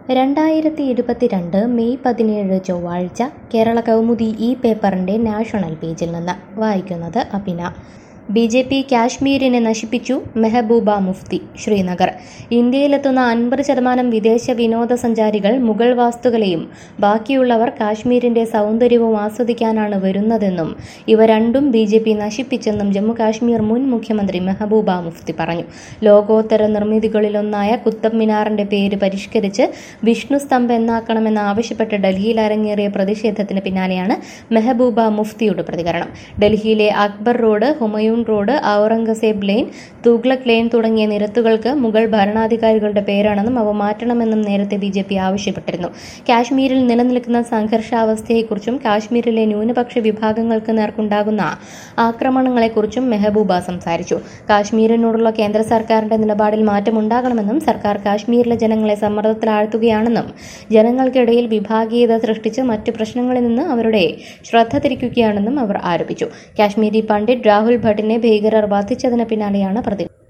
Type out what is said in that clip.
രണ്ടായിരത്തി ഇരുപത്തിരണ്ട് മെയ് പതിനേഴ് ചൊവ്വാഴ്ച കേരള കൗമുദി ഈ പേപ്പറിൻ്റെ നാഷണൽ പേജിൽ നിന്ന് വായിക്കുന്നത് അഭിന ബി ജെ പി കാശ്മീരിനെ നശിപ്പിച്ചു മെഹബൂബ മുഫ്തി ശ്രീനഗർ ഇന്ത്യയിലെത്തുന്ന അൻപത് ശതമാനം വിദേശ വിനോദസഞ്ചാരികൾ മുഗൾ വാസ്തുകലയും ബാക്കിയുള്ളവർ കാശ്മീരിന്റെ സൗന്ദര്യവും ആസ്വദിക്കാനാണ് വരുന്നതെന്നും ഇവ രണ്ടും ബി ജെ പി നശിപ്പിച്ചെന്നും ജമ്മു കാശ്മീർ മുൻ മുഖ്യമന്ത്രി മെഹബൂബ മുഫ്തി പറഞ്ഞു ലോകോത്തര നിർമ്മിതികളിലൊന്നായ കുത്തബ് മിനാറിന്റെ പേര് പരിഷ്കരിച്ച് വിഷ്ണു സ്തംഭ് എന്നാക്കണമെന്ന് ആവശ്യപ്പെട്ട് ഡൽഹിയിൽ അരങ്ങേറിയ പ്രതിഷേധത്തിന് പിന്നാലെയാണ് മെഹബൂബ മുഫ്തിയുടെ പ്രതികരണം ഡൽഹിയിലെ Akbar road Humayun road Aurangzeb lane Tughlaq lane തുടങ്ങിയ നിരത്തുകൾക്ക് മുഗൾ ഭരണാധികാരികളുടെ പേരാണെന്നും അവ മാറ്റണമെന്നും നേരത്തെ ബി ജെ പി ആവശ്യപ്പെട്ടിരുന്നു കാശ്മീരിൽ നിലനിൽക്കുന്ന സംഘർഷാവസ്ഥയെക്കുറിച്ചും കാശ്മീരിലെ ന്യൂനപക്ഷ വിഭാഗങ്ങൾക്ക് നേർക്കുണ്ടാകുന്ന ആക്രമണങ്ങളെക്കുറിച്ചും മെഹബൂബ സംസാരിച്ചു കാശ്മീരിനോടുള്ള കേന്ദ്ര സർക്കാരിന്റെ നിലപാടിൽ മാറ്റമുണ്ടാകണമെന്നും സർക്കാർ കാശ്മീരിലെ ജനങ്ങളെ സമ്മർദ്ദത്തിലാഴ്ത്തുകയാണെന്നും ജനങ്ങൾക്കിടയിൽ വിഭാഗീയത സൃഷ്ടിച്ച് മറ്റു പ്രശ്നങ്ങളിൽ നിന്ന് അവരുടെ ശ്രദ്ധ തിരിക്കുകയാണെന്നും അവർ ആരോപിച്ചു കാശ്മീരി പണ്ഡിറ്റ് രാഹുൽ ഭട്ടിനെ ഭീകരർ വധിച്ചതിന് പിന്നാലെയാണ് പ്രതി